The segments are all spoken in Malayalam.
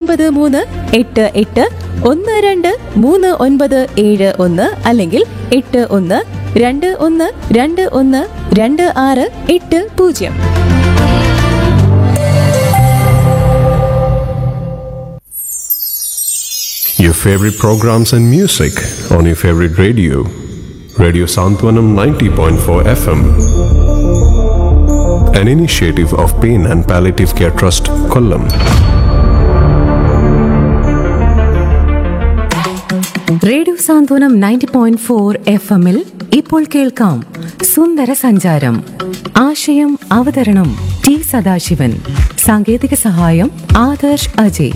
ഒൻപത് മൂന്ന് എട്ട് എട്ട് ഒന്ന് രണ്ട് മൂന്ന് ഒൻപത് ഏഴ് ഒന്ന് അല്ലെങ്കിൽ എട്ട് ഒന്ന് രണ്ട് ഒന്ന് രണ്ട് ഒന്ന് രണ്ട് ആറ് എട്ട് പൂജ്യം Your favorite programs and music on your favorite radio. Radio Santwanam 90.4 FM. An initiative of Pain and Palliative Care Trust, Kollam. Radio Santhwanam ninety point four F എമ്മിൽ ഇപ്പോൾ കേൾക്കാം സുന്ദര സഞ്ചാരം ആശയം അവതരണം ടി സദാശിവൻ സാങ്കേതിക സഹായം ആദർശ് അജയ്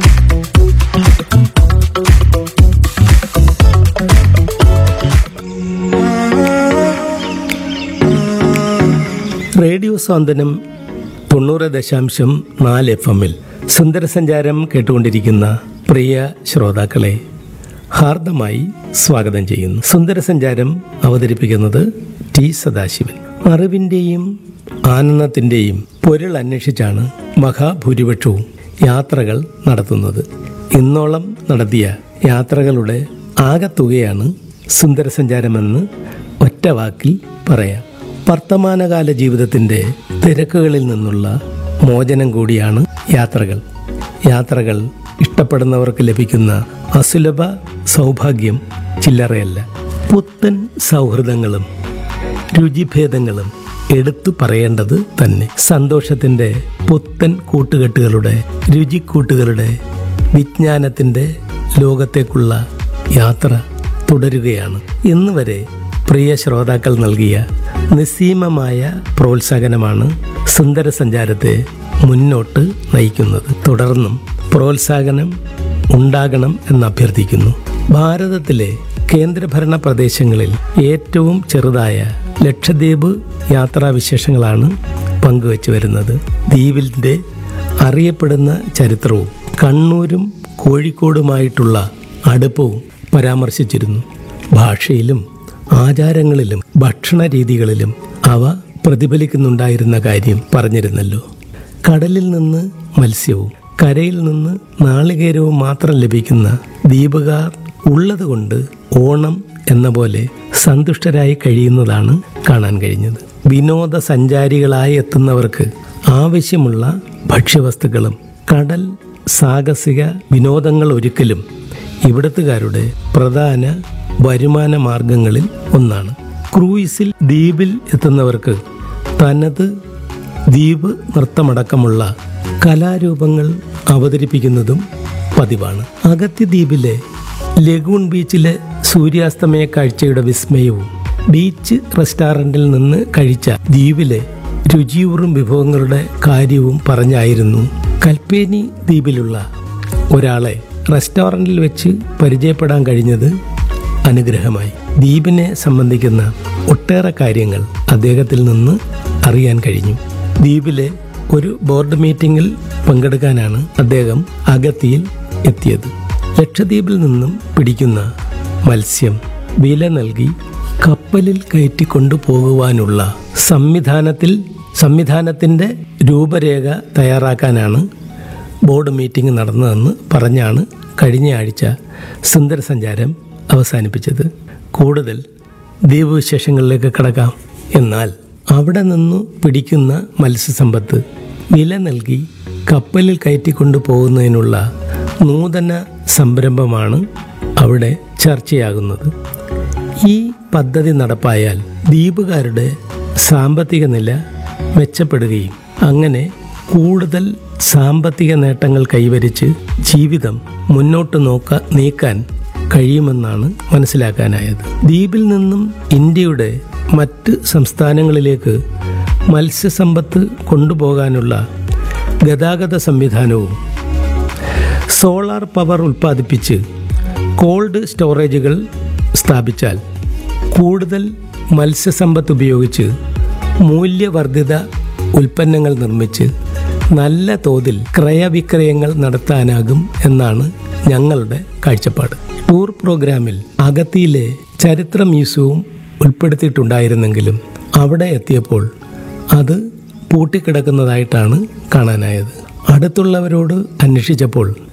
റേഡിയോ സ്വാന്തനം തൊണ്ണൂറ് ദശാംശം നാല് എഫ് എമ്മിൽ സുന്ദരസഞ്ചാരം കേട്ടുകൊണ്ടിരിക്കുന്ന പ്രിയ ശ്രോതാക്കളെ ഹാർദമായി സ്വാഗതം ചെയ്യുന്നു സുന്ദരസഞ്ചാരം അവതരിപ്പിക്കുന്നത് ടി സദാശിവൻ അറിവിൻ്റെയും ആനന്ദത്തിൻ്റെയും പൊരുൾ അന്വേഷിച്ചാണ് മഹാഭൂരിപക്ഷവും യാത്രകൾ നടത്തുന്നത് ഇന്നോളം നടത്തിയ യാത്രകളുടെ ആകത്തുകയാണ് സുന്ദരസഞ്ചാരമെന്ന് ഒറ്റ വാക്കിൽ പറയാം വർത്തമാനകാല ജീവിതത്തിൻ്റെ തിരക്കുകളിൽ നിന്നുള്ള മോചനം കൂടിയാണ് യാത്രകൾ യാത്രകൾ ഇഷ്ടപ്പെടുന്നവർക്ക് ലഭിക്കുന്ന അസുലഭ സൗഭാഗ്യം ചില്ലറയല്ല പുത്തൻ സൗഹൃദങ്ങളും രുചിഭേദങ്ങളും എടുത്തു പറയേണ്ടത് തന്നെ സന്തോഷത്തിൻ്റെ പുത്തൻ കൂട്ടുകെട്ടുകളുടെ രുചിക്കൂട്ടുകളുടെ വിജ്ഞാനത്തിൻ്റെ ലോകത്തേക്കുള്ള യാത്ര തുടരുകയാണ് ഇന്ന് വരെ പ്രിയ ശ്രോതാക്കൾ നൽകിയ നിസ്സീമമായ പ്രോത്സാഹനമാണ് സുന്ദര സഞ്ചാരത്തെ മുന്നോട്ട് നയിക്കുന്നത് തുടർന്നും പ്രോത്സാഹനം ഉണ്ടാകണം എന്ന് അഭ്യർത്ഥിക്കുന്നു ഭാരതത്തിലെ കേന്ദ്രഭരണ പ്രദേശങ്ങളിൽ ഏറ്റവും ചെറുതായ ലക്ഷദ്വീപ് യാത്രാവിശേഷങ്ങളാണ് പങ്കുവച്ചു വരുന്നത് ദ്വീപിൻ്റെ അറിയപ്പെടുന്ന ചരിത്രവും കണ്ണൂരും കോഴിക്കോടുമായിട്ടുള്ള അടുപ്പവും പരാമർശിച്ചിരുന്നു ഭാഷയിലും ആചാരങ്ങളിലും ഭക്ഷണ രീതികളിലും അവ പ്രതിഫലിക്കുന്നുണ്ടായിരുന്ന കാര്യം പറഞ്ഞിരുന്നല്ലോ കടലിൽ നിന്ന് മത്സ്യവും കരയിൽ നിന്ന് നാളികേരവും മാത്രം ലഭിക്കുന്ന ദ്വീപുകാർ ഉള്ളതുകൊണ്ട് ഓണം എന്ന പോലെ സന്തുഷ്ടരായി കഴിയുന്നതാണ് കാണാൻ കഴിഞ്ഞത് വിനോദസഞ്ചാരികളായി എത്തുന്നവർക്ക് ആവശ്യമുള്ള ഭക്ഷ്യവസ്തുക്കളും കടൽ സാഹസിക വിനോദങ്ങൾ ഒരിക്കലും ഇവിടത്തുകാരുടെ പ്രധാന വരുമാന മാർഗങ്ങളിൽ ഒന്നാണ് ക്രൂയിസിൽ ദ്വീപിൽ എത്തുന്നവർക്ക് തനത് ദ്വീപ് നൃത്തമടക്കമുള്ള കലാരൂപങ്ങൾ അവതരിപ്പിക്കുന്നതും പതിവാണ് അഗത്തി ദ്വീപിലെ ലഗൂൺ ബീച്ചിലെ സൂര്യാസ്തമയ കാഴ്ചയുടെ വിസ്മയവും ബീച്ച് റെസ്റ്റോറൻറ്റിൽ നിന്ന് കഴിച്ച ദ്വീപിലെ രുചിയൂറും വിഭവങ്ങളുടെ കാര്യവും പറഞ്ഞായിരുന്നു കൽപ്പേനി ദ്വീപിലുള്ള ഒരാളെ റെസ്റ്റോറൻറ്റിൽ വെച്ച് പരിചയപ്പെടാൻ കഴിഞ്ഞത് അനുഗ്രഹമായി ദ്വീപിനെ സംബന്ധിക്കുന്ന ഒട്ടേറെ കാര്യങ്ങൾ അദ്ദേഹത്തിൽ നിന്ന് അറിയാൻ കഴിഞ്ഞു ദ്വീപിലെ ഒരു ബോർഡ് മീറ്റിംഗിൽ പങ്കെടുക്കാനാണ് അദ്ദേഹം അഗത്തിയിൽ എത്തിയത് ലക്ഷദ്വീപിൽ നിന്നും പിടിക്കുന്ന മത്സ്യം വില നൽകി കപ്പലിൽ കയറ്റി കൊണ്ടുപോകുവാനുള്ള സംവിധാനത്തിൽ സംവിധാനത്തിൻ്റെ രൂപരേഖ തയ്യാറാക്കാനാണ് ബോർഡ് മീറ്റിംഗ് നടന്നതെന്ന് പറഞ്ഞാണ് കഴിഞ്ഞ ആഴ്ച സുന്ദര സഞ്ചാരം അവസാനിപ്പിച്ചത് കൂടുതൽ ദ്വീപ് വിശേഷങ്ങളിലേക്ക് കടക്കാം എന്നാൽ അവിടെ നിന്നു പിടിക്കുന്ന മത്സ്യസമ്പത്ത് വില നൽകി കപ്പലിൽ കയറ്റിക്കൊണ്ടു പോകുന്നതിനുള്ള നൂതന സംരംഭമാണ് അവിടെ ചർച്ചയാകുന്നത് ഈ പദ്ധതി നടപ്പായാൽ ദ്വീപുകാരുടെ സാമ്പത്തിക നില മെച്ചപ്പെടുകയും അങ്ങനെ കൂടുതൽ സാമ്പത്തിക നേട്ടങ്ങൾ കൈവരിച്ച് ജീവിതം മുന്നോട്ട് നോക്ക നീക്കാൻ കഴിയുമെന്നാണ് മനസ്സിലാക്കാനായത് ദ്വീപിൽ നിന്നും ഇന്ത്യയുടെ മറ്റ് സംസ്ഥാനങ്ങളിലേക്ക് മത്സ്യസമ്പത്ത് കൊണ്ടുപോകാനുള്ള ഗതാഗത സംവിധാനവും സോളാർ പവർ ഉൽപ്പാദിപ്പിച്ച് കോൾഡ് സ്റ്റോറേജുകൾ സ്ഥാപിച്ചാൽ കൂടുതൽ മത്സ്യസമ്പത്ത് ഉപയോഗിച്ച് മൂല്യവർദ്ധിത ഉൽപ്പന്നങ്ങൾ നിർമ്മിച്ച് നല്ല തോതിൽ ക്രയവിക്രയങ്ങൾ നടത്താനാകും എന്നാണ് ഞങ്ങളുടെ കാഴ്ചപ്പാട് ടൂർ പ്രോഗ്രാമിൽ അഗത്തിയിലെ ചരിത്ര മ്യൂസിയവും ഉൾപ്പെടുത്തിയിട്ടുണ്ടായിരുന്നെങ്കിലും അവിടെ എത്തിയപ്പോൾ അത് പൂട്ടിക്കിടക്കുന്നതായിട്ടാണ് കാണാനായത് അടുത്തുള്ളവരോട് അന്വേഷിച്ചപ്പോൾ